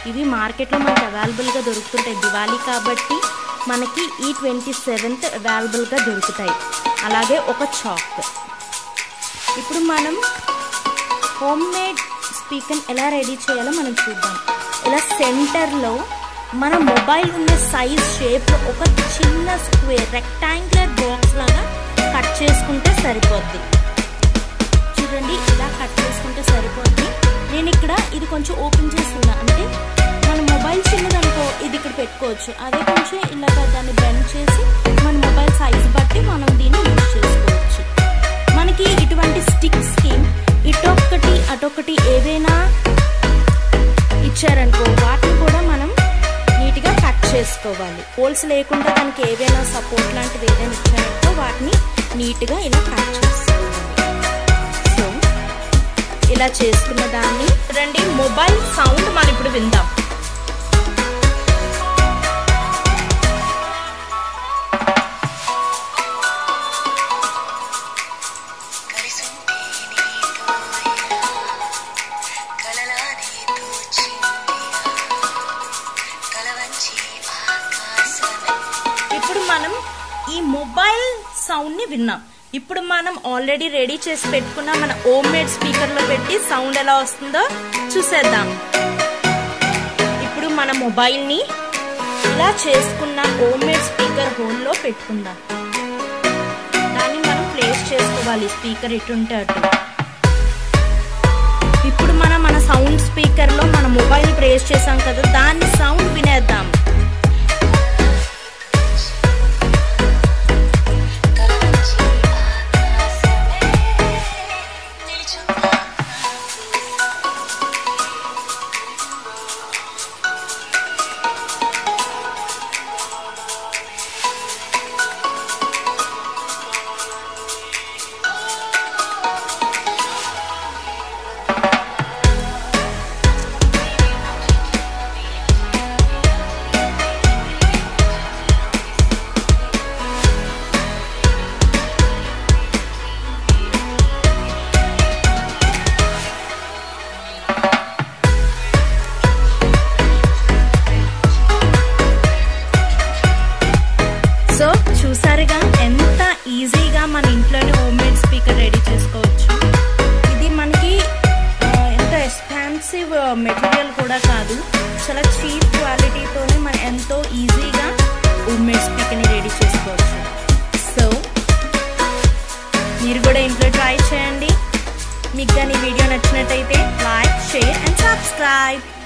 ఇవి మార్కెట్లో మనకి అవైలబుల్గా దొరుకుతుంటాయి దివాళీ కాబట్టి మనకి ఈ ట్వంటీ సెవెంత్ అవైలబుల్గా దొరుకుతాయి అలాగే ఒక చాక్ ఇప్పుడు మనం హోమ్ మేడ్ స్పీకర్ ఎలా రెడీ చేయాలో మనం చూద్దాం ఇలా సెంటర్లో మన మొబైల్ ఉన్న సైజ్ షేప్లో ఒక చిన్న స్క్వేర్ రెక్టాంగులర్ బాక్స్ లాగా కట్ చేసుకుంటే సరిపోద్ది చూడండి ఇలా కట్ చేసుకుంటే సరిపోద్ది నేను ఇక్కడ ఇది కొంచెం ఓపెన్ చేస్తున్నా అంటే మన మొబైల్ చిన్నదనుకో ఇది ఇక్కడ పెట్టుకోవచ్చు అదే కొంచెం ఇలాగ దాన్ని బెండ్ చేసి మన మొబైల్ సైజ్ బట్టి మనం దీన్ని యూజ్ చేసుకోవచ్చు మనకి ఇటువంటి స్టిక్స్కి ఇటొక్కటి అటొక్కటి ఏదైనా ఇచ్చారనుకో వాటిని కూడా మనం నీట్గా కట్ చేసుకోవాలి హోల్స్ లేకుండా దానికి ఏదైనా సపోర్ట్ లాంటిది ఏదైనా ఇచ్చారనుకో వాటిని నీట్గా ఇలా కట్ చేసుకోవాలి సో ఇలా చేసుకున్న దాన్ని రండి మొబైల్ సౌండ్ మనం ఇప్పుడు విందాం కలిసుంటే నీతో కలలానే తోచిందిగా కలవంచి ఆకాశమే ఇప్పుడు మనం ఈ మొబైల్ సౌండ్ ని విన్నాం ఇప్పుడు మనం ఆల్రెడీ రెడీ చేసి పెట్టుకున్న మన హోమ్ మేడ్ స్పీకర్ లో పెట్టి సౌండ్ ఎలా వస్తుందో చూసేద్దాం ఇప్పుడు మన మొబైల్ ని ఇలా చేసుకున్న హోమ్ మేడ్ స్పీకర్ హోల్ లో పెట్టుకుందాం దాన్ని మనం ప్లేస్ చేసుకోవాలి స్పీకర్ ఎటుంటే అటు ఇప్పుడు మనం మన సౌండ్ స్పీకర్ లో మన మొబైల్ ప్లేస్ చేసాం కదా దాన్ని సౌండ్ వినేద్దాం కలవంచి ఆకాశమే నిలుచున్నా సో చూసారుగా ఎంత ఈజీగా మన ఇంట్లోనే హోమ్ మేడ్ స్పీకర్ రెడీ చేసుకోవచ్చు ఇది మనకి ఆ, ఎంత ఎక్స్పాన్సివ్ మెటీరియల్ కూడా కాదు చాలా చీప్ క్వాలిటీతోనే మనం ఎంతో ఈజీగా హోమ్ మేడ్ స్పీకర్ని రెడీ చేసుకోవచ్చు సో మీరు కూడా ఇంట్లో ట్రై చేయండి మీకు కానీ వీడియో నచ్చినట్టయితే లైక్ షేర్ అండ్ సబ్స్క్రైబ్